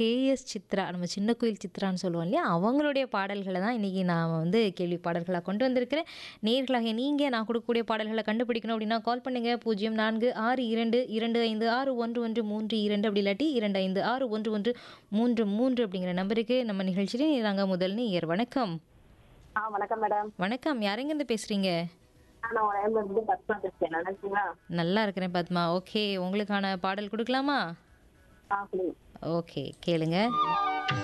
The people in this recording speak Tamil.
கேஎஸ் சித்ரா நம்ம சின்ன குயில் சித்ரான்னு சொல்லுவோம் இல்லையா அவங்களுடைய பாடல்களை தான் இன்றைக்கி நான் வந்து கேள்வி பாடல்களாக கொண்டு வந்திருக்கிறேன் நேர்களாக நீங்கள் நான் கொடுக்கக்கூடிய பாடல்களை கண்டுபிடிக்கணும் அப்படின்னா கால் பண்ணுங்கள் பூஜ்ஜியம் நான்கு ஆறு இரண்டு இரண்டு ஐந்து ஆறு ஒன்று ஒன்று மூன்று இரண்டு அப்படி இல்லாட்டி இரண்டு ஐந்து ஆறு ஒன்று ஒன்று மூன்று மூன்று அப்படிங்கிற நம்பருக்கு நம்ம நிகழ்ச்சியில் நாங்கள் முதல் நேயர் வணக்கம் ஆ வணக்கம் மேடம் வணக்கம் யாரெங்கேருந்து பேசுகிறீங்க நான் ஒரு ஐம்பது வந்து பத்மா பேசுறேன் நல்லா இருக்கீங்களா நல்லா இருக்கிறேன் பத்மா ஓகே உங்களுக்கான பாடல் கொடுக்கலாமா ஆ சொல்லுங்க ஓகே கேளுங்க